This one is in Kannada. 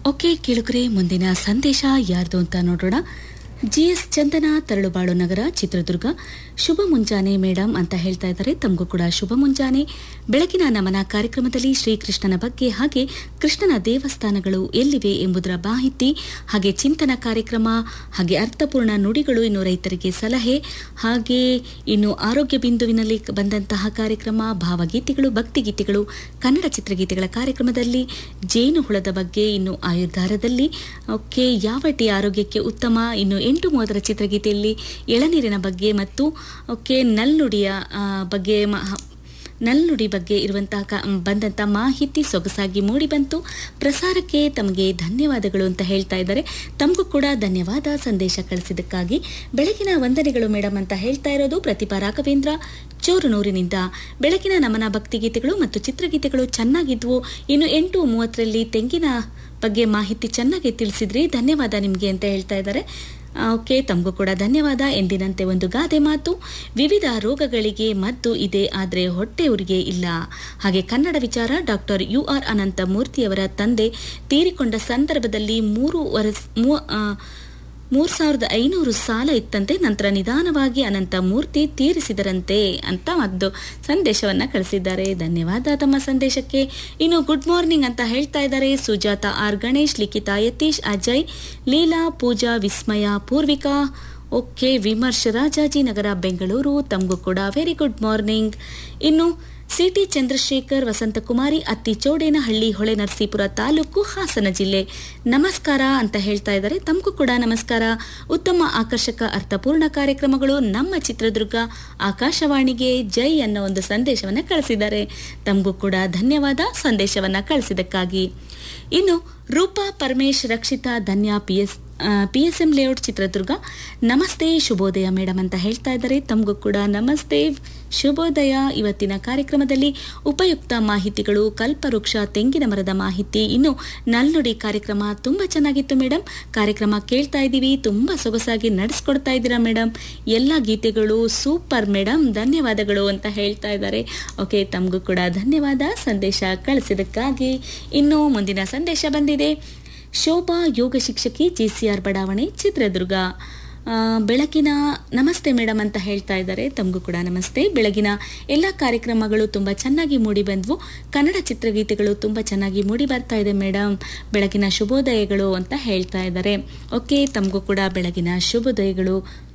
ಓಕೆ ಕೇಳುಗರೆ ಮುಂದಿನ ಸಂದೇಶ ಯಾರ್ದು ಅಂತ ನೋಡೋಣ ಜಿ ಎಸ್ ಚಂದನ ತರಳುಬಾಳು ನಗರ ಚಿತ್ರದುರ್ಗ ಶುಭ ಮುಂಜಾನೆ ಮೇಡಮ್ ಅಂತ ಹೇಳ್ತಾ ಇದ್ದಾರೆ ತಮಗೂ ಕೂಡ ಶುಭ ಮುಂಜಾನೆ ಬೆಳಗಿನ ನಮನ ಕಾರ್ಯಕ್ರಮದಲ್ಲಿ ಶ್ರೀಕೃಷ್ಣನ ಬಗ್ಗೆ ಹಾಗೆ ಕೃಷ್ಣನ ದೇವಸ್ಥಾನಗಳು ಎಲ್ಲಿವೆ ಎಂಬುದರ ಮಾಹಿತಿ ಹಾಗೆ ಚಿಂತನ ಕಾರ್ಯಕ್ರಮ ಹಾಗೆ ಅರ್ಥಪೂರ್ಣ ನುಡಿಗಳು ಇನ್ನು ರೈತರಿಗೆ ಸಲಹೆ ಹಾಗೆ ಇನ್ನು ಆರೋಗ್ಯ ಬಿಂದುವಿನಲ್ಲಿ ಬಂದಂತಹ ಕಾರ್ಯಕ್ರಮ ಭಾವಗೀತೆಗಳು ಭಕ್ತಿಗೀತೆಗಳು ಕನ್ನಡ ಚಿತ್ರಗೀತೆಗಳ ಕಾರ್ಯಕ್ರಮದಲ್ಲಿ ಜೇನು ಹುಳದ ಬಗ್ಗೆ ಇನ್ನು ಆಯುರ್ಧಾರದಲ್ಲಿ ಓಕೆ ಯಾವ ಟೀ ಆರೋಗ್ಯಕ್ಕೆ ಉತ್ತಮ ಇನ್ನು ಎಂಟು ಮೂವತ್ತರ ಚಿತ್ರಗೀತೆಯಲ್ಲಿ ಎಳನೀರಿನ ಬಗ್ಗೆ ಮತ್ತು ಓಕೆ ನಲ್ನುಡಿಯ ಆ, ಬಗ್ಗೆ ಮ- ನಲ್ನುಡಿ ಬಗ್ಗೆ ಇರುವಂತಹ ಕ- ಬಂದಂಥ ಮಾಹಿತಿ ಸೊಗಸಾಗಿ ಮೂಡಿಬಂತು ಪ್ರಸಾರಕ್ಕೆ ತಮಗೆ ಧನ್ಯವಾದಗಳು ಅಂತ ಹೇಳ್ತಾ ಇದ್ದಾರೆ ತಮಗೂ ಕೂಡ ಧನ್ಯವಾದ ಸಂದೇಶ ಕಳಿಸಿದ್ದಕ್ಕಾಗಿ ಬೆಳಗಿನ ವಂದನೆಗಳು ಮೇಡಮ್ ಅಂತ ಹೇಳ್ತಾ ಇರೋದು ಪ್ರತಿಭಾ ರಾಘವೇಂದ್ರ ಚೋರುನೂರಿನಿಂದ ಬೆಳಗಿನ ನಮನ ಭಕ್ತಿಗೀತೆಗಳು ಮತ್ತು ಚಿತ್ರಗೀತೆಗಳು ಚೆನ್ನಾಗಿದ್ವು ಇನ್ನು ಎಂಟು ಮೂವತ್ತರಲ್ಲಿ ತೆಂಗಿನ ಬಗ್ಗೆ ಮಾಹಿತಿ ಚೆನ್ನಾಗಿ ತಿಳಿಸಿದ್ರಿ ಧನ್ಯವಾದ ನಿಮಗೆ ಅಂತ ಹೇಳ್ತಾ ಇದ್ದಾರೆ ಆ, ಓಕೆ ತಮಗೂ ಕೂಡ ಧನ್ಯವಾದ ಎಂದಿನಂತೆ ಒಂದು ಗಾದೆ ಮಾತು ವಿವಿಧ ರೋಗಗಳಿಗೆ ಮದ್ದು ಇದೆ ಆದರೆ ಹೊಟ್ಟೆಯವರಿಗೆ ಇಲ್ಲ ಹಾಗೆ ಕನ್ನಡ ವಿಚಾರ ಡಾಕ್ಟರ್ ಯು ಆರ್ ಅನಂತ ಮೂರ್ತಿಯವರ ತಂದೆ ತೀರಿಕೊಂಡ ಸಂದರ್ಭದಲ್ಲಿ ಮೂರು ವರಸ್ ಮೂ- ಆ, ಮೂರ್ ಸಾವಿರದ ಐನೂರು ಸಾಲ ಇತ್ತಂತೆ ನಂತರ ನಿಧಾನವಾಗಿ ಅನಂತ ಮೂರ್ತಿ ತೀರಿಸಿದರಂತೆ ಅಂತ ಒಂದು ಸಂದೇಶವನ್ನ ಕಳಿಸಿದ್ದಾರೆ ಧನ್ಯವಾದ ತಮ್ಮ ಸಂದೇಶಕ್ಕೆ ಇನ್ನು ಗುಡ್ ಮಾರ್ನಿಂಗ್ ಅಂತ ಹೇಳ್ತಾ ಇದ್ದಾರೆ ಸುಜಾತ ಆರ್ ಗಣೇಶ್ ಲಿಖಿತಾ ಯತೀಶ್ ಅಜಯ್ ಲೀಲಾ ಪೂಜಾ ವಿಸ್ಮಯ ಪೂರ್ವಿಕಾ ಓಕೆ ವಿಮರ್ಶ್ ರಾಜಾಜಿನಗರ ಬೆಂಗಳೂರು ತಮಗೂ ಕೂಡ ವೆರಿ ಗುಡ್ ಮಾರ್ನಿಂಗ್ ಇನ್ನು ಸಿಟಿ ಚಂದ್ರಶೇಖರ್ ವಸಂತಕುಮಾರಿ ಅತ್ತಿಚೋಡೇನಹಳ್ಳಿ ಹೊಳೆ ನರಸೀಪುರ ತಾಲೂಕು ಹಾಸನ ಜಿಲ್ಲೆ ನಮಸ್ಕಾರ ಅಂತ ಹೇಳ್ತಾ ಇದ್ದಾರೆ ತಮಗೂ ಕೂಡ ನಮಸ್ಕಾರ ಉತ್ತಮ ಆಕರ್ಷಕ ಅರ್ಥಪೂರ್ಣ ಕಾರ್ಯಕ್ರಮಗಳು ನಮ್ಮ ಚಿತ್ರದುರ್ಗ ಆಕಾಶವಾಣಿಗೆ ಜೈ ಅನ್ನೋ ಒಂದು ಸಂದೇಶವನ್ನ ಕಳಿಸಿದ್ದಾರೆ ತಮಗೂ ಕೂಡ ಧನ್ಯವಾದ ಸಂದೇಶವನ್ನ ಕಳಿಸಿದ್ದಕ್ಕಾಗಿ ಇನ್ನು Roopa Paramesh Rakshitha Dhanya P S P S M layout Chitradurga namaste ಶುಭೋದಯ ಮೇಡಮ್ ಅಂತ ಹೇಳ್ತಾ ಇದ್ದಾರೆ ತಮಗೂ ಕೂಡ ನಮಸ್ತೆ ಶುಭೋದಯ ಇವತ್ತಿನ ಕಾರ್ಯಕ್ರಮದಲ್ಲಿ ಉಪಯುಕ್ತ ಮಾಹಿತಿಗಳು ಕಲ್ಪವೃಕ್ಷ ತೆಂಗಿನ ಮರದ ಮಾಹಿತಿ ಇನ್ನು ನಲ್ನುಡಿ ಕಾರ್ಯಕ್ರಮ ತುಂಬಾ ಚೆನ್ನಾಗಿತ್ತು ಮೇಡಮ್ ಕಾರ್ಯಕ್ರಮ ಕೇಳ್ತಾ ಇದ್ದೀವಿ ತುಂಬಾ ಸೊಗಸಾಗಿ ನಡೆಸ್ಕೊಡ್ತಾ ಇದ್ದೀರಾ ಮೇಡಮ್ ಎಲ್ಲ ಗೀತೆಗಳು ಸೂಪರ್ ಮೇಡಮ್ ಧನ್ಯವಾದಗಳು ಅಂತ ಹೇಳ್ತಾ ಇದ್ದಾರೆ ಓಕೆ ತಮಗೂ ಕೂಡ ಧನ್ಯವಾದ ಸಂದೇಶ ಕಳಿಸಿದ್ದಕ್ಕಾಗಿ ಇನ್ನು ಮುಂದಿನ ಸಂದೇಶ ಬಂದಿದೆ ಶೋಭಾ ಯೋಗ ಶಿಕ್ಷಕಿ ಜಿಸಿಆರ್ ಬಡಾವಣೆ ಚಿತ್ರದುರ್ಗ ಆ, ಬೆಳಗಿನ ನಮಸ್ತೆ ಮೇಡಮ್ ಅಂತ ಹೇಳ್ತಾ ಇದ್ದಾರೆ ತಮಗೂ ಕೂಡ ನಮಸ್ತೆ ಬೆಳಗಿನ ಎಲ್ಲ ಕಾರ್ಯಕ್ರಮಗಳು ತುಂಬ ಚೆನ್ನಾಗಿ ಮೂಡಿ ಬಂದ್ವು ಕನ್ನಡ ಚಿತ್ರಗೀತೆಗಳು ತುಂಬ ಚೆನ್ನಾಗಿ ಮೂಡಿ ಬರ್ತಾ ಇದೆ ಮೇಡಮ್ ಬೆಳಗಿನ ಶುಭೋದಯಗಳು ಅಂತ ಹೇಳ್ತಾ ಇದ್ದಾರೆ ಓಕೆ ತಮಗೂ ಕೂಡ ಬೆಳಗಿನ ಶುಭೋದಯಗಳು